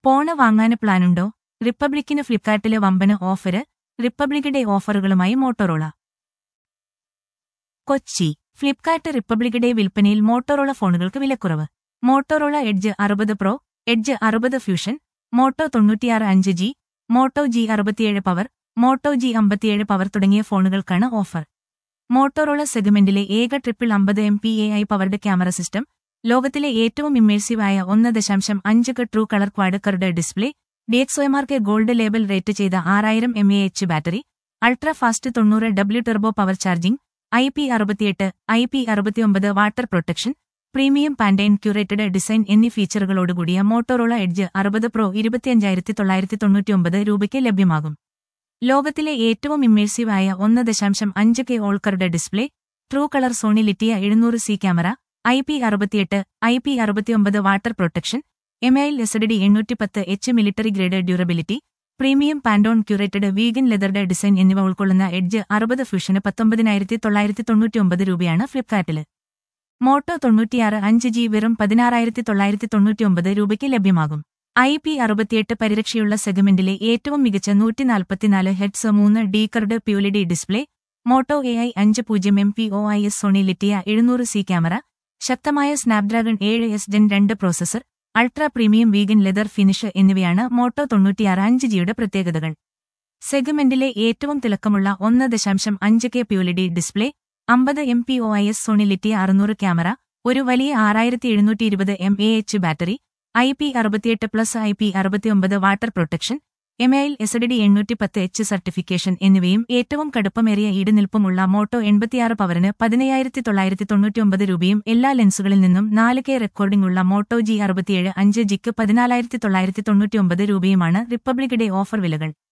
പോണ് വാങ്ങാന് പ്ലാനുണ്ടോ റിപ്പബ്ലിക്കിന് ഫ്ലിപ്കാർട്ടിലെ വമ്പന് ഓഫര് റിപ്പബ്ലിക് ഡേ ഓഫറുകളുമായി Motorola Kochi Flipkart Republic Day വിൽപ്പനയിൽ മോട്ടോറോള ഫോണുകൾക്ക് വിലക്കുറവ് മോട്ടോറോള എഡ്ജ് അറുപത് പ്രോ എഡ്ജ് അറുപത് ഫ്യൂഷൻ മോട്ടോ തൊണ്ണൂറ്റിയാറ് അഞ്ച് ജി മോട്ടോ ജി അറുപത്തിയേഴ് പവർ മോട്ടോ ജി അമ്പത്തിയേഴ് പവർ തുടങ്ങിയ ഫോണുകൾക്കാണ് ഓഫർ മോട്ടോറോള സെഗ്മെന്റിലെ ഏക ട്രിപ്പിൾ അമ്പത് M P A I powered camera system ലോകത്തിലെ ഏറ്റവും ഇമ്മേഴ്സീവായ ഒന്ന് ദശാംശം അഞ്ച് ക true colour quad curved display DXOMARK gold label rate ചെയ്ത ആറായിരം M A H battery ultra fast തൊണ്ണൂറ് W turbo power charging I P അറുപത്തിയെട്ട് ഐ പി അറുപത്തിയൊമ്പത് water protection premium Pantone curated design എന്നീ ഫീച്ചറുകളോടുകൂടിയ മോട്ടോറോള എഡ്ജ് അറുപത് Pro ഇരുപത്തിയഞ്ചായിരത്തി തൊള്ളായിരത്തി തൊണ്ണൂറ്റിയൊമ്പത് രൂപയ്ക്ക് ലഭ്യമാകും ലോകത്തിലെ ഏറ്റവും ഇമ്മേഴ്സീവായ ഒന്ന് ദശാംശം അഞ്ച് കെ ഓൾക്കറുടെ display true colour Sony Lytia എഴുന്നൂറ് സി ക്യാമറ ഐ പി അറുപത്തിയെട്ട് ഐ പി അറുപത്തിയൊമ്പത് water protection MIL S D എണ്ണൂറ്റിപ്പത്ത് H military grade durability premium Pantone curated vegan ലെതറുടെ ഡിസൈൻ എന്നിവ ഉൾക്കൊള്ളുന്ന എഡ്ജ് അറുപത് ഫ്യൂഷന് പത്തൊമ്പതിനായിരത്തി തൊള്ളായിരത്തി തൊണ്ണൂറ്റിയൊമ്പത് രൂപയാണ് ഫ്ലിപ്കാർട്ടില് മോട്ടോ തൊണ്ണൂറ്റിയാറ് അഞ്ച് ജി വെറും പതിനാറായിരത്തി തൊള്ളായിരത്തി തൊണ്ണൂറ്റിയൊമ്പത് രൂപയ്ക്ക് ലഭ്യമാകും ഐ പി അറുപത്തിയെട്ട് പരിരക്ഷയുള്ള സെഗ്മെന്റിലെ ഏറ്റവും മികച്ച നൂറ്റിനാൽപ്പത്തിനാല് ഹെഡ്സ് മൂന്ന് D curved pOLED display Moto A I അഞ്ച് പൂജ്യം M P O I S Sony Lytia എഴുന്നൂറ് സി ക്യാമറ ശക്തമായ സ്നാപ്ഡ്രാഗൺ ഏഴ് എസ് ജെൻ രണ്ട് processor ultra premium vegan leather finish എന്നിവയാണ് മോട്ടോ തൊണ്ണൂറ്റിയാറ് അഞ്ച് ജിയുടെ പ്രത്യേകതകൾ സെഗ്മെന്റിലെ ഏറ്റവും തിളക്കമുള്ള ഒന്ന് ദശാംശം അഞ്ച് കെ പ്യൂലിഡി ഡിസ്പ്ലേ അമ്പത് M P O I S Sony Lytia അറുന്നൂറ് ക്യാമറ ഒരു വലിയ ആറായിരത്തി എഴുന്നൂറ്റി ഇരുപത് M A H battery I P അറുപത്തിയെട്ട് പ്ലസ് ഐ പി അറുപത്തിയൊമ്പത് water protection MIL S D എണ്ണൂറ്റിപ്പത്ത് എച്ച് സർട്ടിഫിക്കേഷൻ എന്നിവയും ഏറ്റവും കടുപ്പമേറിയ ഈടുനിൽപ്പുമുള്ള മോട്ടോ എൺപത്തിയാറ് പവറിന് പതിനയ്യായിരത്തി തൊള്ളായിരത്തി തൊണ്ണൂറ്റിയൊമ്പത് രൂപയും എല്ലാ ലെൻസുകളിൽ നിന്നും നാല് കെ റെക്കോർഡിംഗ് ഉള്ള മോട്ടോ ജി അറുപത്തിയേഴ് അഞ്ച് ജിക്ക് പതിനാലായിരത്തി തൊള്ളായിരത്തി തൊണ്ണൂറ്റിയൊമ്പത് രൂപയുമാണ് റിപ്പബ്ലിക് ഡേ ഓഫർ വിലകൾ